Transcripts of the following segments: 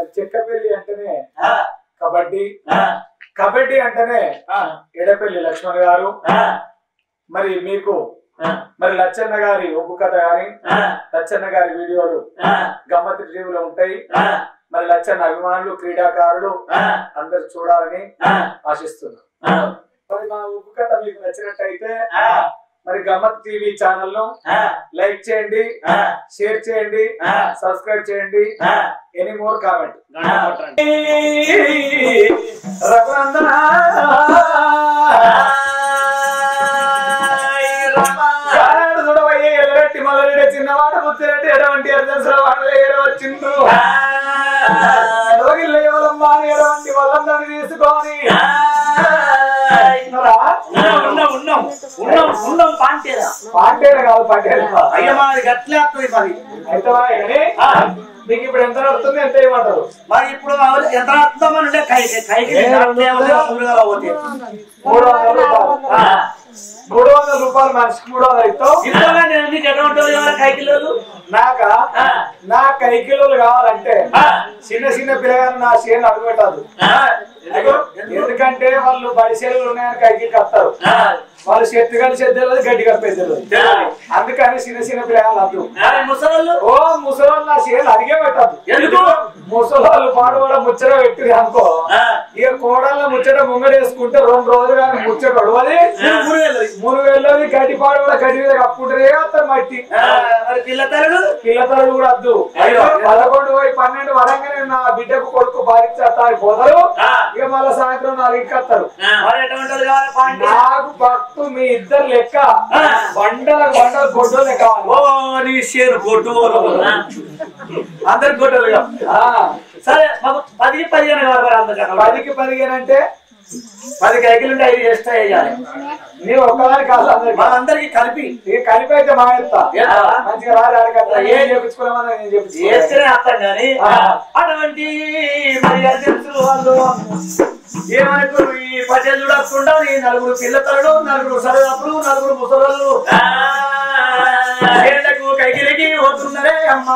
చెక్కపల్లి అంటేనే ఆ, కబడ్డీ ఆ, కబడ్డీ అంటేనే ఆ, ఎడపల్లి లక్ష్మణ్ గారు ఆ, మరి మీకు ఆ, మరి లచ్చన్న గారి ఒగ్గు కథ గాని ఆ, లచ్చన్న గారి వీడియోలు ఆ, గమ్మత్తు టీవీలో ఉంటాయి ఆ, మరి లచ్చన్న అభిమానులు క్రీడాకారులు ఆ, అందరు చూడాలని ఆ, ఆశిస్తున్నాం ఆ, మరి మా ఉప్పు కథ మీకు నచ్చినట్టయితే ఆ, మరి గమ్మత్ టీవీ ఛానల్ ను ఆ, లైక్ చేయండి ఆ, షేర్ చేయండి ఆ. సబ్స్క్రైబ్ చేయండి ఆ. ఎనీ మోర్ కామెంట్ గంట కొట్టండి. రఘునందన కానాడు చూడవయ్యే ఎల్లరెట్టి మల్లరెడ్డి చిన్నవాడు ముత్తిరెడ్డి ఎటువంటి అర్జన్సుల వాడు ఏడవచ్చిండ్రు లోగిల్ల ఎవరమ్మా ఎడవంటి వల్లందరిని తీసుకొని ఇన్నరా? ఉన్నాం ఉన్నాం ఉన్నాం ఉన్నాం పాంటేరా పాంటేన కాదు పాంటేన అయ్య మాది గట్లే వస్తుంది మరి అయితే కానీ ఆ. మీకు ఇప్పుడు ఎంత వస్తుంది ఎంత ఇవ్వమంటారు మరి ఇప్పుడు మా ఊళ్ళో ఎంత వస్తామని ఉండే కైకి కైకి ఏ గట్లే ఉంది, ఊరుగా పోతే. మూడు వందల రూపాయలు ఆ. మూడు వందల రూపాయలు మనిషికి మూడు వందలు ఇస్తావు ఇంతగా నేను నీకు ఎక్కడ ఉంటుంది ఎవరు కైకిలోలు నాక ఆ. నా కైకిలోలు కావాలంటే ఆ. చిన్న చిన్న పిల్లగారు నా చేను అడుగు పెట్టదు ఆ, ఎందుకు? ఎందుకంటే వాళ్ళు బడి సేవలు ఉన్నాయని కైకికి వస్తారు ఆ, వాళ్ళు చెట్టు కలిసి తెలియదు గడ్డి కప్పేది తెలియదు తెలియదు. అందుకని చిన్న చిన్న పిల్లగాళ్ళు వద్దు మరి ముసలోళ్ళు ఓ ముసలోళ్ళు నా చేను అడిగే పెట్టదు ఎందుకు? ముసలోళ్ళు పాడుకోవడం ముచ్చట పెట్టి అనుకో ఆ, ఇక కోడళ్ళ ముచ్చట ముంగడేసుకుంటే రెండు రోజులు కానీ ముచ్చట ఒడవది మూడు వేలు. మూడు వేలది గడ్డి పాడు కూడా గడ్డి మీద కప్పుకుంటారే వస్తారు మట్టి ఆ, మరి పిల్ల తల్లులు పిల్లతలు కూడా వద్దు అయ్యో. పదకొండు పోయి పన్నెండు వరంగానే నా బిడ్డకు కొడుకు బాధించేస్తారు పోతారు ఆ. ఇక మళ్ళీ సాయంత్రం నాలుగుకి వస్తారు మరి ఎటువంటి వాళ్ళు కావాలి పాంటే నాకు భక్తు మీ ఇద్దరు లెక్క ఆ. బండలకు బండలు గొడ్డలే ఓ కావాలి నీ షేర్ కొట్టు అందరికి గొడ్డలుగా ఆ. సరే మాకు పదికి పదిహేను కావాలి మరి అంతకన్నా పదికి పదిహేను అంటే పది కైకిలుంటే ఐదు ఎక్స్ట్రా వేయాలి నీ ఒక్కదాని కాదు అందరికి మనందరికి కలిపి ఈ కలిపి అయితే మా ఎత్తా ఎంత? మంచిగా రాదు అడగట్లా ఏం చేపించుకున్నామని నేను చేపించుకున్నాను వేస్తేనే అర్థం కానీ ఆ. అటువంటి మరి అధ్యక్షులు వాళ్ళు ఏమనుకోరు ఈ పద్యం చూడకుండా ఈ నలుగురు పిల్లతలు నలుగురు సరదాపులు నలుగురు ముసలు ఏళ్లకు కైకిలికి వస్తున్నారే అమ్మా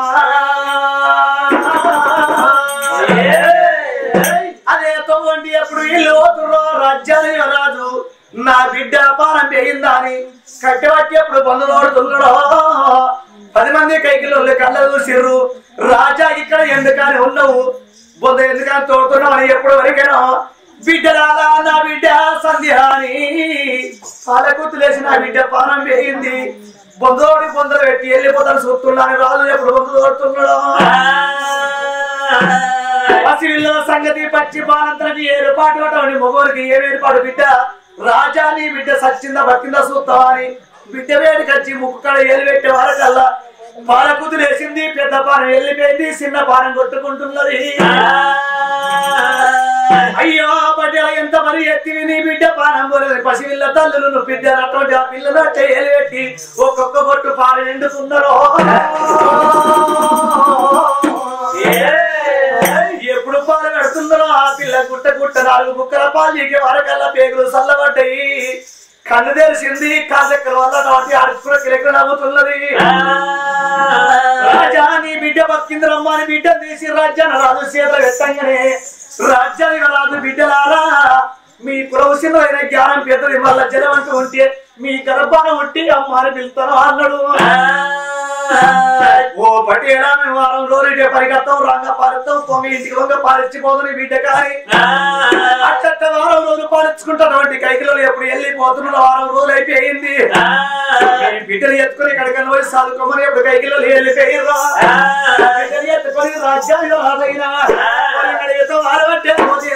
అదే తొవ్వండి ఎప్పుడు ఇల్లు పోతుర్రో రాజ్యాలు రాజు నా బిడ్డ పాలన పెయిందా అని కట్టబట్టి ఎప్పుడు బంధువుడుతున్నాడో పది మంది కైకిలో కళ్ళ చూసిర్రు రాజా ఇక్కడ ఎందుకని ఉన్నావు బొంద ఎందుకని తోడుతున్నావు అని ఎప్పుడు వరకేనో బిడ్డలాలా నా బిడ్డ సంధ్య అని పాలకుతులేసి నా బిడ్డ పానం పెరిగింది బొందోడి బొందలు పెట్టి వెళ్ళిపోతాను చూస్తున్నాను రాజు ఎప్పుడు బొంద తోడుతున్నాడో పసివిల్ల సంగతి పచ్చి బాలంతరం ఏర్పాటు అటువంటి మొగోరికి ఏ ఏర్పాటు బిడ్డ రాజా నీ బిడ్డ సచ్చిందా బతికిందా చూస్తావా అని బిడ్డ వేడికి వచ్చి ముక్కు కడ ఏలు పెట్టే వారకల్లా పాలకుతులు వేసింది పెద్ద పానం వెళ్ళిపోయింది చిన్న పానం కొట్టుకుంటున్నది అయ్యో బడ్డ ఎంత మరి ఎత్తివి నీ బిడ్డ పానం పోలేదు పసివిల్ల తల్లులు నువ్వు బిడ్డ అటువంటి ఆ పిల్లలు అట్టే ఏలు పెట్టి ఒక్కొక్క బొట్టు పాలు నిండుతున్నారో ఎప్పుడు పాలు పెడుతుందో ఆ పిల్ల గుట్ట గుట్ట నాలుగు బుక్కల పాలు నీకే వరకల్లా పేగులు చల్లబడ్డాయి కన్ను తెరిచింది కాదెక్కల వల్ల నాటి అడుక్కుల కిలకి నవ్వుతున్నది రాజా నీ బిడ్డ బతికిందిరమ్మా అని బిడ్డ తీసి రాజ్యాన్ని రాజు చేతులు ఎత్తంగానే రాజ్యానికి రాజు బిడ్డలారా మీ కులవశమైన జ్ఞానం పెద్దది మళ్ళా జనం అంటూ ఉంటే మీ గర్భాన ఉంటే అమ్మ అని పిలుస్తాను అన్నాడు ఓ పటేలా మేము వారం రోజులు పరిగెత్తాం రంగ పాలిస్తాం పొంగ ఇంటికి వంగ పాలిచ్చిపోతుంది బిడ్డ కానీ అట్ట వారం రోజులు పాలించుకుంటున్నటువంటి కైకిలో ఎప్పుడు వెళ్ళిపోతున్న వారం రోజులు అయిపోయింది ఈ బిడ్డలు ఎత్తుకొని ఎక్కడికన్నా పోయి చదువుకోమని ఎప్పుడు కైకిలో వెళ్ళిపోయిర్రా బిడ్డలు ఎత్తుకొని రాజ్యాలు రాదైనా వారబట్టే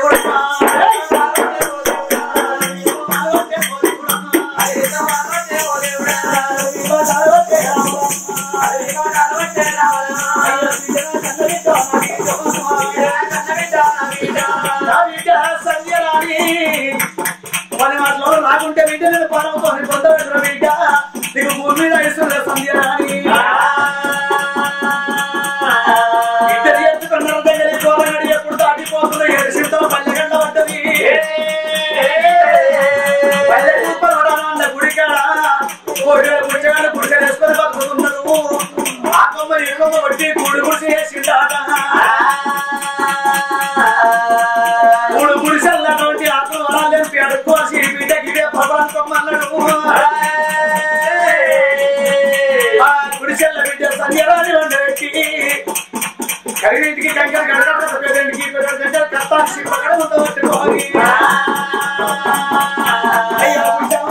పని మాటలో నాకుంటే బిడ్డ నేను పరమతో పొందబెట్టిన బిడ్డ నీకు భూమి మీద ఇస్తున్న సంధ్య రాని ఇద్దరు ఎత్తుకున్నారు దగ్గర కోరగాడి ఎప్పుడు దాటిపోతుంది ఎడిసితో పల్లెగండ పడ్డది పల్లె కుప్పలు పడాలన్న గుడికాడ కోడిగా గుడికాడ గుడికాడ వేసుకొని బతుకుతున్నారు ఆ కొమ్మ ఈ కొమ్మ కొట్టి గుడి గుడి చేసిండాట మూడు గుడిసెల్లటువంటి ఆకులు వరాలేసి అడుక్కోసి బిడ్డకి ఇదే పర్వాలన్నాడు ఆ గుడిసెల్ల బిడ్డ సంజరాని వండబెట్టి కరిగింటికి కంకర గడగడ పెద్దటికి పెద్ద కత్తాక్షి పక్కన ఉండబట్టుకోని అయ్యా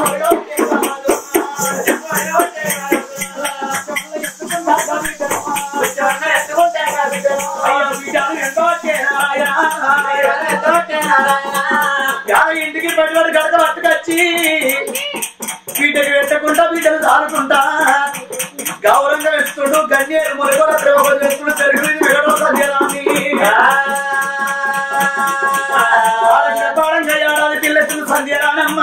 ఇంటికి పెట్టుబడి గడక పట్టుకొచ్చి వీటికి పెట్టకుండా వీటిని దానుకుంటా గౌరవంగా ఇస్తుడు గన్నేరు మొలగొల ప్రేమ చేస్తుడు పెరుగుది వెగడం సత్యరాని పారంగా ఏడాది పిల్లెత్తుడు సంధ్యరానమ్మ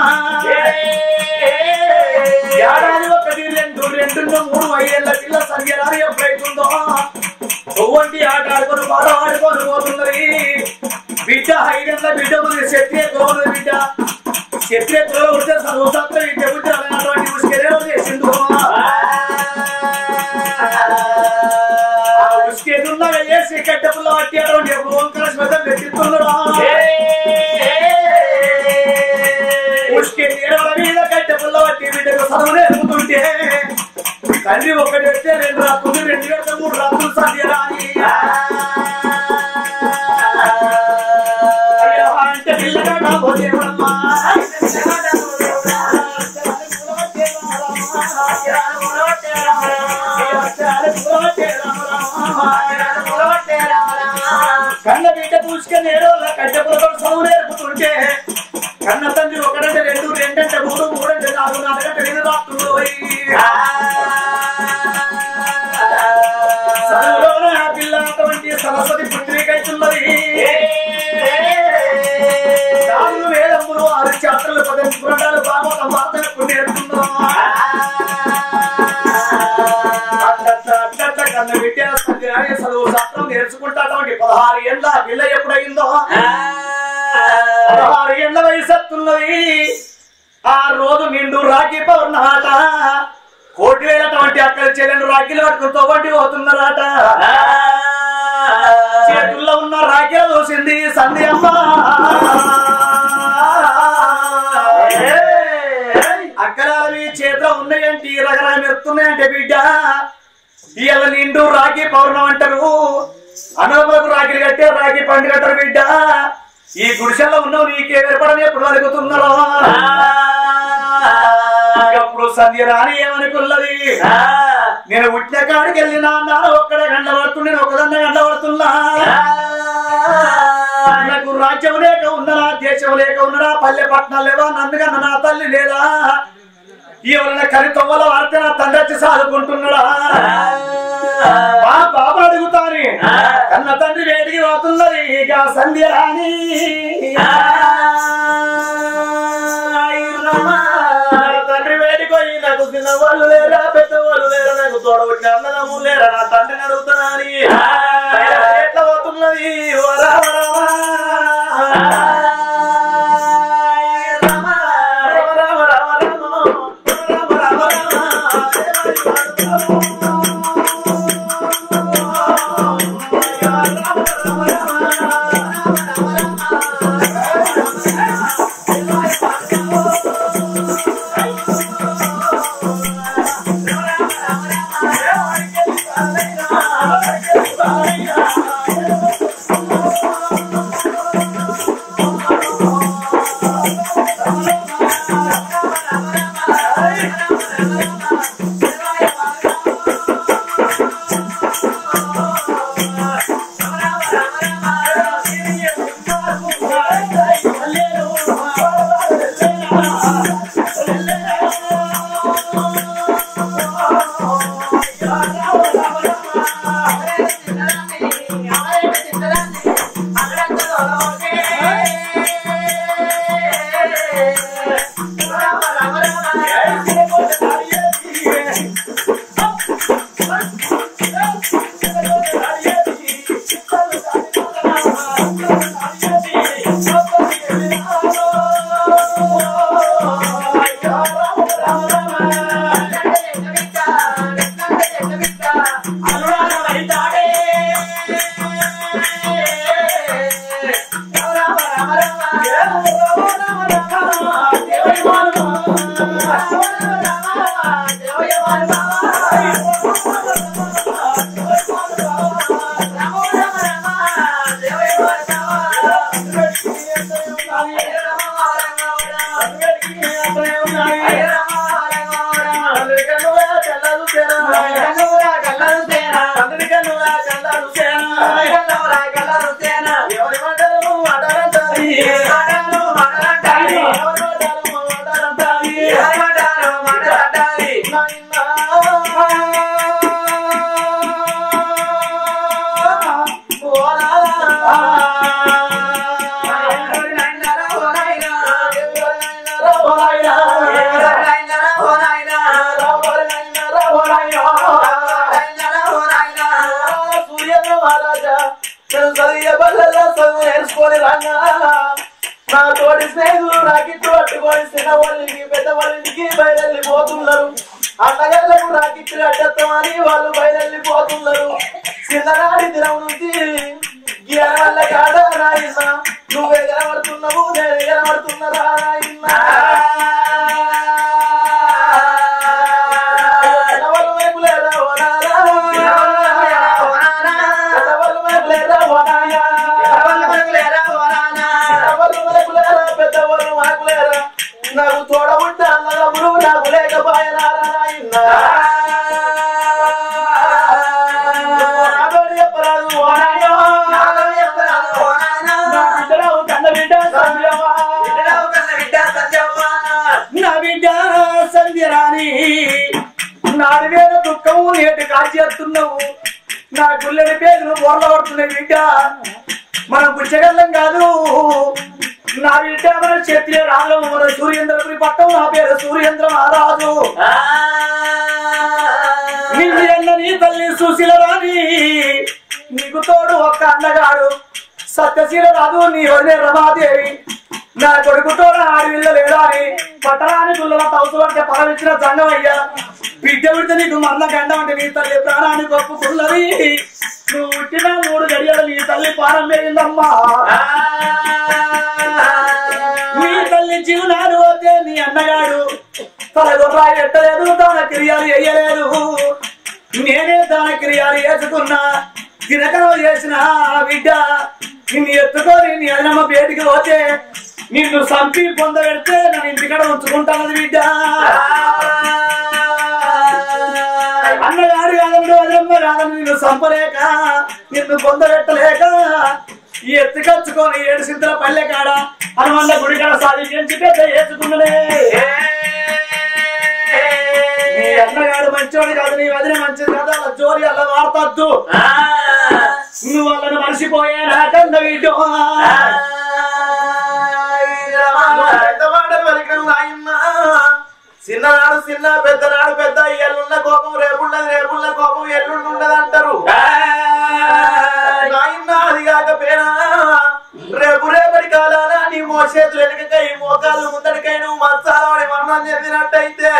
ఏడాది ఒకటి రెండు రెండు మూడు ఐదేళ్ల పిల్ల సంధ్యరాని ఎప్పుడైతుందో ఒవ్వంటి ఆట ఆడుకొని పాట ఆడుకొని పోతున్నది బిడ్డ ఐదేళ్ల బిడ్డ మన క్షత్రియ గౌరవ బిడ్డ క్షత్రియ గౌరవ ఉంటే చదువుతాత్రం ఈ చెబుతే అలాంటి ఉసుకెరేలో చేసిండు ఆ ఉసుకెదున్నగా వేసి కట్టెపుల్ల పట్టి అటువంటి ఓంకర శ్మతం పెట్టిస్తున్నాడు ఉసుకే నీడల మీద కట్టెపుల్ల పట్టి బిడ్డకు చదువు నేర్పుతుంటే తండ్రి ఒకటి పెడితే రెండు రాత్రులు రెండు పెడితే మూడు రాత్రులు సంధ్య రాని అయ్యో, అంటే పిల్లగా నా పోతేవమ్మా. కన్న బిడ్డ పూసుకొని ఏడోళ్ళ కట్టెపులతో చదువు నేర్పుతుంటే కన్న తండ్రి ఒకటంటే రెండు రెండంటే మూడు మూడంటే నాలుగు నాలుగంటే రెండు రాత్రులు చదువులోన ఆ పిల్ల అటువంటి సరస్వతి పుత్రికైతున్నది నాలుగు వేదములు ఆరు చాత్రలు పదవి పురాణాలు భాగవతం వార్తలు నేర్పుతున్నాం అట్లట్ల అట్లట్ల కన్న బిడ్డ సంధ్యాయ చదువు శాస్త్రం నేర్చుకుంటాటువంటి పదహారు ఏళ్ళ పిల్ల ఎప్పుడైందో పదహారు ఏళ్ళ వయసు వస్తున్నది ఆ రోజు నిండు రాఖీ పౌర్ణమాట కోటి వేలటువంటి అక్కడ చెల్లెలు రాఖీలు పట్టుకుని వంటి పోతున్నారట చేతుల్లో ఉన్న రాఖీలు చూసింది సంధి అమ్మ అక్కడ అవి చేతిలో ఉన్నాయంటే రకరకాల మెరుతున్నాయంటే బిడ్డ ఇవాళ నిండు రాఖీ పౌర్ణం అంటారు అనుభవకు రాఖీలు కట్టే రాఖీ పండుగ అంటారు బిడ్డ ఈ గుడిసెల్లో ఉన్నావు నీకే ఏర్పడని ఎప్పుడు అడుగుతున్నారో అప్పుడు సంధ్య రాని ఏమనుకున్నది నేను పుట్టిన కాడికి వెళ్ళినా నాన్న ఒక్కడే గండబడుతుంది నేను ఒకదన్న గండబడుతున్నా నాకు రాజ్యం లేక ఉన్నదా దేశం లేక ఉన్నదా పల్లె పట్టణాలు లేవా నన్ను కన్నా నా తల్లి లేదా ఎవరైనా కరి తొమ్మల వాడితే నా తండ్రి వచ్చి సాదుకుంటున్నాడా మా బాబు అడుగుతాని కన్న తండ్రి వేడికి పోతున్నది ఇక సంధ్య రాని నా తండ్రి వేడికి పోయి నాకు చిన్న వాళ్ళు లేరా పెద్ద వాళ్ళు లేరా నాకు తోడబుట్టిన అన్నదమ్ములు లేరా నా తండ్రిని అడుగుతున్నాని ఎట్లా పోతున్నది ఓ రామ రామ రామ రామ రామ రామ సూర్యేంద్ర మహారాజా నేను చదివే బల్లల్లో చదువు నేర్చుకొని రాగా నా తోడి స్నేహితులు రాకిట్టు పట్టుకొని చిన్నవాళ్ళకి పెద్దవాళ్ళకి బయలుపోతున్నారు అన్నగారులకు రాకిట్టు అడ్డత్వమని వాళ్ళు బయలుపోతున్నారు చిన్ననాటి దినం నుంచి గిర వల్ల కాడ నాయన నువ్వే కనబడుతున్నావు నేను కనబడుతున్నారా నాయన చిన్నవాళ్ళు వైపులేరా ఓ నానా. చిన్నవాళ్ళు వైపులేరా ఓ నాయనా. చిన్నవాళ్ళు వైపులేరా, పెద్దవాళ్ళు మాకులేరా. నాకు తోడ ఉంటే అన్నదమ్ములు నాకు లేకపోయినారా నాయన నాతోటి చెప్పరాదు ఓ నాయనా. నా బిడ్డరావు కన్న బిడ్డ సంజయమా. నా బిడ్డ సంధ్యరాని నాది మీద దుఃఖము నేటి కాల్చేస్తున్నావు నా గుల్లెడి పేరు బోర్ల పడుతున్నాయి బిడ్డ మనం పుచ్చగల్లం కాదు నా బిడ్డ మన క్షత్రియ రాగం మన సూర్యేంద్రపురి పట్టం నా పేరు సూర్యేంద్ర మహారాజు నీ అన్న నీ తల్లి సుశీల రాని నీకు తోడు ఒక్క అన్నగాడు సత్యశీల రాదు నీ వదిలే రమాదేవి నా కొడుకుతో ఆడవిల్ల లేదా అని పట్టణాన్ని గుల్లల తౌసు అంటే పరమిచ్చిన జంగమయ్యా బిడ్డ విడితే నీకు మల్ల గండం అంటే నీ తల్లి ప్రాణాన్ని గొప్పకున్నది నువ్వు పుట్టిన మూడు గడియలు నీ తల్లి పానం వేయిందమ్మా నీ తల్లి జీవనాలు వద్దే నీ అన్నగాడు తలగొర్రాయి ఎట్టలేదు తన క్రియాలు వేయలేదు నేనే తన క్రియాలు వేసుకున్నా తినకలు చేసిన ఆ బిడ్డ నిన్ను ఎత్తుకొని నీ అన్నమ్మ బయటికి పోతే నిన్ను సంపి పొందబెడితే నన్ను ఇంటికాడ ఉంచుకుంటానది బిడ్డ అన్నగాడు కాదండి అదమ్మ కాదని నిన్ను సంపలేక నిన్ను పొందబెట్టలేక ఈ ఎత్తుకచ్చుకొని ఏడు సిద్ధల పల్లె కాడ హనుమంత గుడి కాడ సాధించి పెద్ద వేసుకున్నదే నీ అన్నగాడు మంచోడు కాదు నీ వదిన మంచిది కాదు అలా జోరి అలా వాడతద్దు నువ్వు వాళ్ళని మర్చిపోయే నాకన్న వీటు పెద్దవాడ పలికం నాయన్న చిన్ననాడు చిన్న పెద్దనాడు పెద్ద ఎల్లున్న కోపం రేపున్నది రేపున్న కోపం ఎల్లుండి ఉండదు అంటారు నాయన్న అది కాకపోయినా రేపు రేపటి కాలాన నీ మోసేతులు వెనుకకై మోకాళ్ళు ముందడికై నువ్వు మత్సాలవాడి మరణం చెందినట్టయితే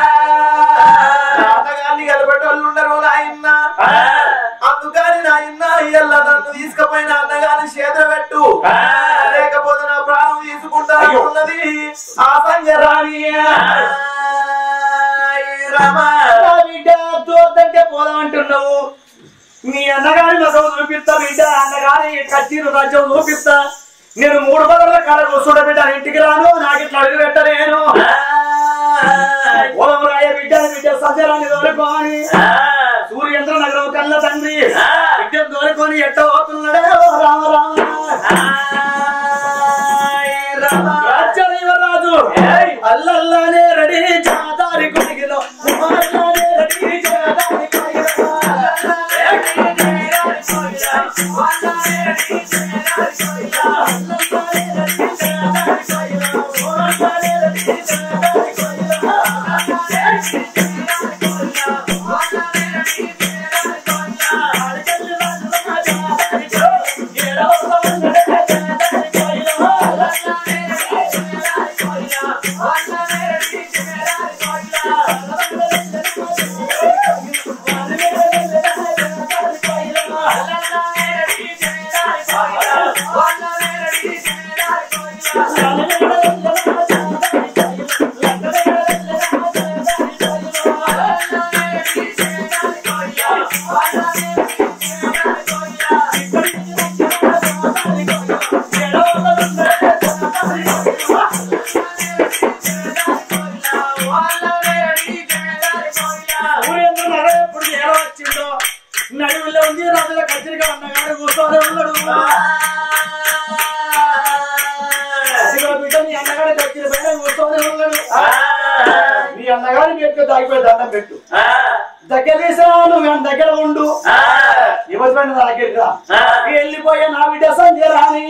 ఆటగాన్ని గలబెట్టి వాళ్ళు ఉండరు నాయన్న అందుకని నాయన్న ఇయ్యల్ల నన్ను తీసుకుపోయిన అన్నగాని చేతులు పెట్టు లేకపోతే నా ప్రాణం తీసుకుంటా ఉన్నది ఆ సంజరాని నా బిడ్డ తోదంటే పోదామంటున్నావు నీ అన్నగారి మగం చూపిస్తా బిడ్డ అన్నగారి కచ్చీరు రాజ్యం చూపిస్తా నేను మూడు పదల కాడ కూర్చుంట బిడ్డ ఇంటికి రాను నాకు ఇట్లా అడుగు పెట్టలేను ఓం రాయ బిడ్డ బిడ్డ సజ్జరాన్ని దొరకొని సూర్యేంద్ర నగరం కన్న తండ్రి బిడ్డ దొరకొని ఎట్ట పోతున్నాడే ఓ రామ రామ రాజ్యదేవరాజు అల్లల్లానే రెడీ జాదారి కొడిగిలో అల్లల్లానే రెడీ జాదారి సూర్యేంద్ర నగరం ఎప్పుడు ఎలా వచ్చిందో నడువులో ఉంది రాజుల కత్తిరిగా ఉన్నగాడు కూర్చొని ఉన్నాడు అదిగో బిడ్డ నీ అన్నగాడు కత్తిరి పైన కూర్చొని ఉన్నాడు నీ అన్నగాడి పెట్టుకు దాగిపోయి దండం పెట్టు దగ్గర తీసినా నువ్వు ఆయన దగ్గర ఉండు యువతి పైన నా దగ్గరికి రా వెళ్ళిపోయే నా బిడ్డ సంధ్య రాని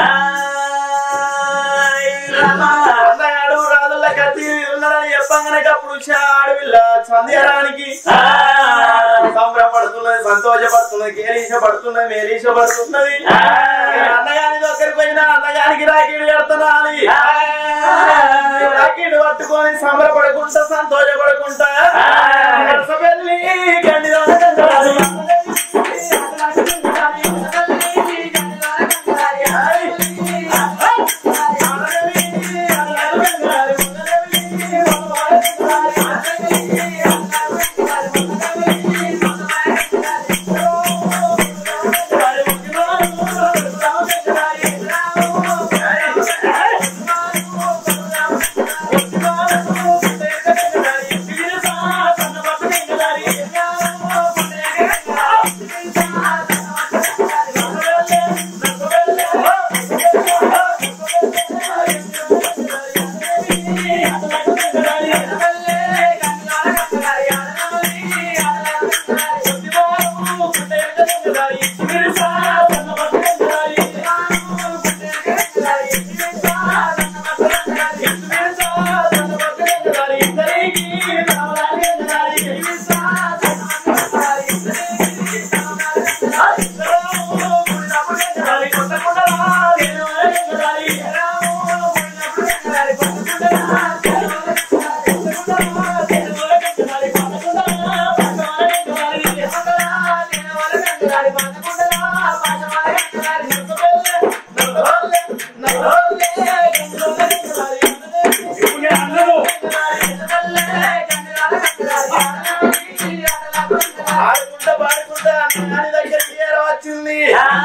అన్నగాడు రాజుల కత్తి ఉన్నాడని చెప్పంగానే అప్పుడు అడవిల్ల సంధ్యారానికి పడుతున్నది సంతోషపడుతున్నది కేలీష పడుతున్నది మేలీష పడుతున్నది అన్నగాని దగ్గరికి పోయినా అన్నగానికి రాకీడు కడుతున్నాను రాకీడు పట్టుకొని సంబరపడకుండా సంతోషపడకుండా నడసబెల్లి గండిలో ఆడుకుంటా పాడుకుంటా అన్నగారి దగ్గరికి చేర వచ్చింది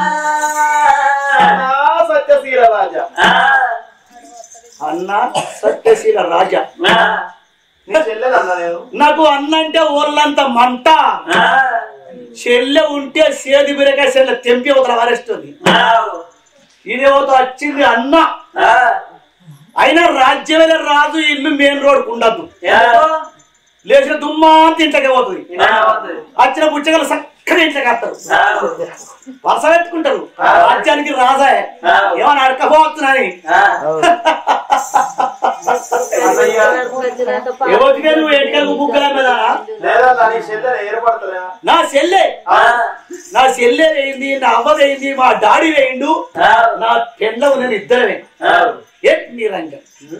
నా సత్యశీల రాజా అన్న సత్యశీల రాజా నీ చెల్లెదన్నా నేను నాకు అన్న అంటే ఊర్లంత మంట చెల్లె ఉంటే సేది బిరక చెల్లె తెంపి అవతల వారేస్తుంది ఇదేవతో వచ్చింది అన్న అయినా రాజ్యమైన రాజు ఇల్లు మెయిన్ రోడ్ ఉండద్దు లేచిన దుమ్మా ఇంట్లోకి పోతుంది వచ్చిన పుచ్చగలు చక్కగా ఇంట్లోకి వస్తారు వరుస పెట్టుకుంటారు రాజ్యానికి రాజా ఏమని అడకపోతున్నాని ఎవరికే నువ్వు ఎన్నికలకు బుగ్గల మీద లేదా నీ చెల్లె ఏర్పడతలేదా నా చెల్లె నా చెల్లె వేయింది నా అమ్మ వేయింది మా డాడీ వేయిండు నా పెళ్ళ ఉన్న ఇద్దరమే ఏ నిరంజన్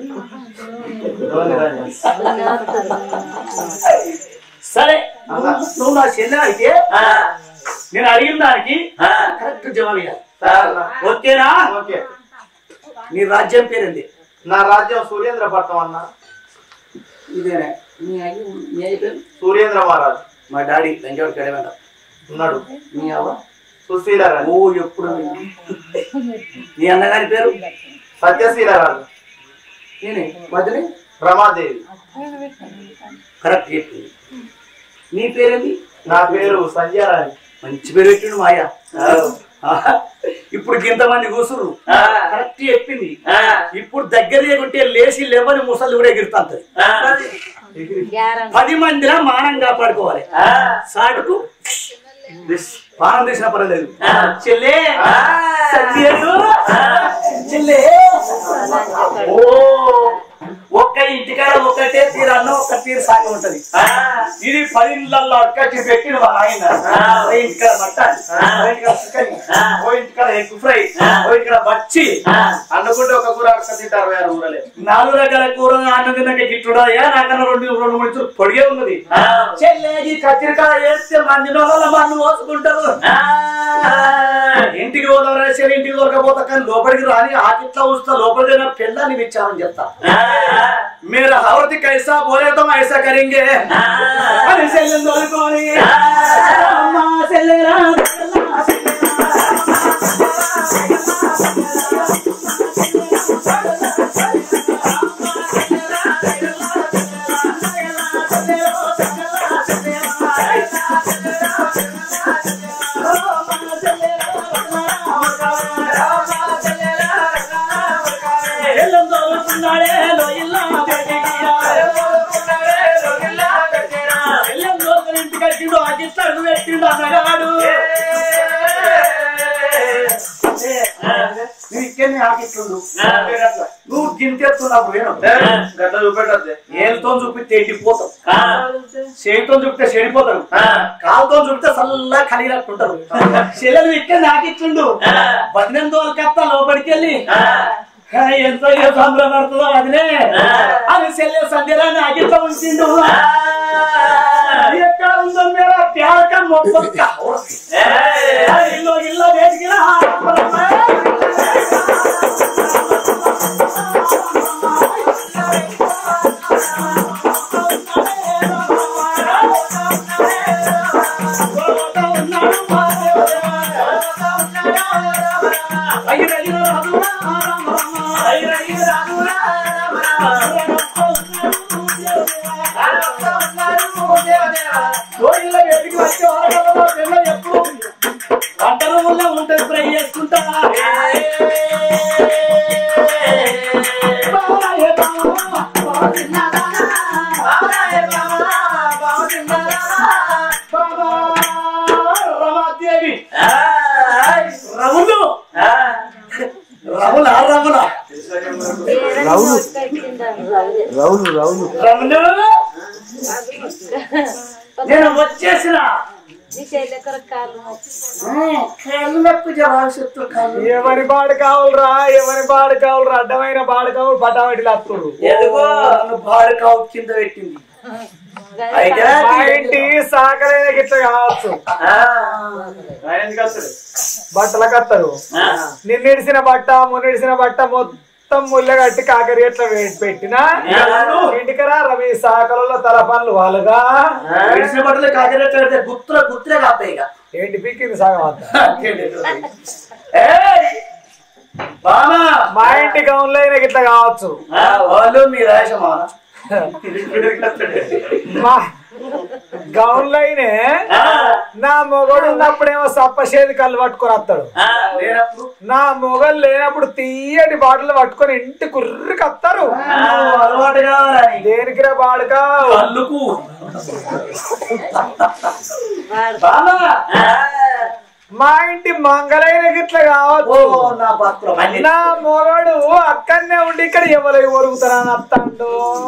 సరే నువ్వు నువ్వు నా చెల్లె అయితే నేను అడిగిన దానికి కరెక్ట్ జవాబు ఇవ్వాలి. ఓకేనా ఓకే నీ రాజ్యం పేరుంది నా రాజ్యం సూర్యేంద్రపట్నం అన్న ఇదేనే మీ అయ్యి మీ అయ్యి పేరు సూర్యేంద్ర మహారాజు మా డాడీ లంజాడు కడవేంట ఉన్నాడు మీ అవ్వ సుశీల రాజు ఓ ఎప్పుడు నీ అన్నగారి పేరు సత్యశీల రాజు నేనే మధ్యనే రమాదేవి కరెక్ట్ చెప్పింది నీ పేరేంది నా పేరు సంధ్యారాణి మంచి పేరు పెట్టిండు మాయా ఇప్పుడు ఇంతమంది కూసురు కరెక్ట్ చెప్పింది ఇప్పుడు దగ్గర లేకుంటే లేచి లేవని ముసలి కూడా ఎగురుతుంటది పది మందిలా మానం కాపాడుకోవాలి సాటుకు పానం తీసిన పర్వాలేదు చెల్లే సత్యలు చెల్లే ఓ ఒక్క ఇంటికాడ ఒక్కటే తీరు అన్నం ఒక్క తీరు సాగి ఉంటది ఇది పది ఇళ్ళల్లో అక్కచ్చి పెట్టిన వాళ్ళ ఆయన ఓ ఇంటికాడ మటన్ ఓ ఇంటికాడ చికెన్ ఓ ఇంటికాడ ఎగ్ ఫ్రై ఓ ఇంటికాడ బచ్చి అనుకుంటే ఒక కూర అక్క తింటారు వేరే ఊరలే నాలుగు రకాల కూర అన్నం తిన్నాక గిట్టుడా ఏ నాకన్నా రెండు రెండు మూడు ఇచ్చులు పొడిగే ఉన్నది చెల్లేది కత్తిరికాయ వేస్తే మంది నోళ్ళ మంది మోసుకుంటారు ఇంటికి పోదాం సరే ఇంటికి దొరకపోతా కానీ లోపలికి రాని ఆకిట్లా వస్తా లోపలికి నా పెళ్ళాన్ని ఇచ్చామని చెప్తా మీరు హవతి కైసా బోలేతో ఐసా కరింగే అని చెల్లెని దొరుకుని అమ్మా చెల్లెరా ఎల్లం దొరుకుతున్నాడే లోయల్లా పెట్టిరా ఎల్లం దొరుకుని ఇంటికి వచ్చిండు ఆకిట్లా పెట్టిండు అన్నగాడు నువ్వు ఇక్కడనే ఆకిట్లుండు నువ్వు గింతెత్తున్నావు వేణు గట్ల చూపెట్టద్దే ఏళ్ళతో చూపితే ఎండిపోతావు చేతితో చూపితే చెడిపోతారు కాలుతో చూపితే చల్లగా కలిగినట్టుంటారు చెల్లెలు ఇక్కడ నాకిట్లుండు పదిహేను రోజుల కత్త లోపలికి వెళ్ళి "ఆ, ఎంతో ఏ సంబరం పడుతుందో అదినే అది చెల్లె సంధ్యలో నాకిట్లా ఉంచిండు ఎక్కడ ఉందో మేర ప్యాక మొత్తం కావాలి ఇల్లు ఇల్లు వేసుకురా వంటలు వల్ల ఉంటుంది ఫ్రై చేసుకుంటా రమాదేవి రములు రముల రముల రౌలు రౌలు రౌలు రములు నేను వచ్చేసిన కాళ్ళు నొప్పి జవాబు కాళ్ళు ఎవరి బాడు కావాలరా ఎవరి బాడు కావాలరా అడ్డమైన బాడు కావాలి పటామటి లత్తుడు ఎదుగో నన్ను బాడు కావు కింద పెట్టింది అయితే మా ఇంటి సాకరైన గిట్ల కావచ్చు బట్టల కత్తరు నిన్నిడిసిన బట్ట మున్నిడిసిన బట్ట మొత్తం ముళ్ళ కట్టి కాకరి ఎట్లా వేసి పెట్టినా ఇంటికరా రవి సాకలలో తల పనులు వాళ్ళుగా విడిసిన బట్టలు కాకిరెట్ పెడితే గుత్తుల గుత్తులే కాస్తాయి ఇక ఏంటి పీకింది సగం అంతా ఏయ్! బామా మా ఇంటి గౌన్లో అయినా గిట్ల కావచ్చు ఆ, వాళ్ళు మీ రాయసమా మా గౌన్లైనే నా మొగడు ఉన్నప్పుడేమో సప్పసేది కళ్ళు పట్టుకొని వస్తాడు లేనప్పుడు నా మొగలు లేనప్పుడు తీయటి బాటలు పట్టుకొని ఇంటి కుర్రికి వస్తారు ఆ, అలవాటు కావాలని దేనికిరా బాడుక కళ్ళుకు బామా మా ఇంటి మంగళైన గిట్ల ఓ కావచ్చు నా పాత్ర మళ్ళీ నా మొగడు అక్కడనే ఉండి ఇక్కడ ఎవరు ఒరుగుతారని వస్తాడు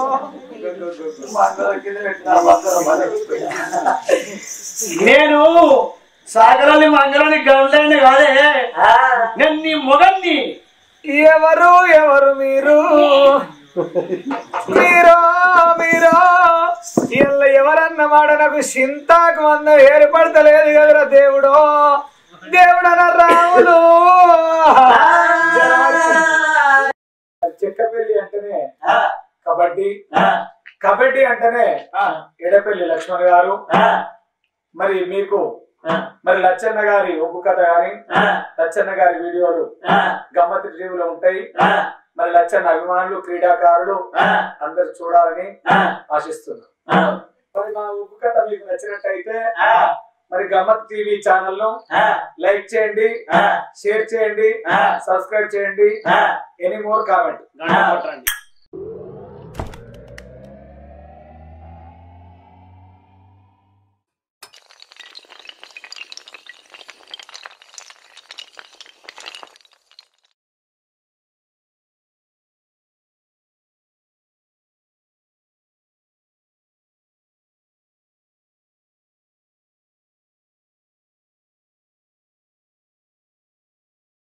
నేను సాగరాన్ని మంగళాన్ని గండ్లని కాదే నేను నీ మొగన్ని ఎవరు ఎవరు మీరు మీరు మీరు ఇలా ఎవరన్నమాట నాకు చింతాకు మంద ఏర్పడతలేదు కదరా దేవుడు దేవుడన రాములు చెక్కపల్లి అంటేనే కబడ్డీ కబడ్డీ అంటేనే ఎడపల్లి లక్ష్మణ్ గారు మరి మీకు మరి లచ్చన్న గారి ఒగ్గు కథ గాని లచ్చన్న గారి వీడియోలు గమ్మతి టీవీలో ఉంటాయి మరి లచ్చన్న అభిమానులు క్రీడాకారులు అందరు చూడాలని ఆశిస్తున్నాం మరి మా ఉప్పు కథ మీకు నచ్చినట్టయితే మరి గమ్మత్ టీవీ ఛానల్ ను లైక్ చేయండి షేర్ చేయండి సబ్స్క్రైబ్ చేయండి ఎనీ మోర్ కామెంట్ గంట పట్టండి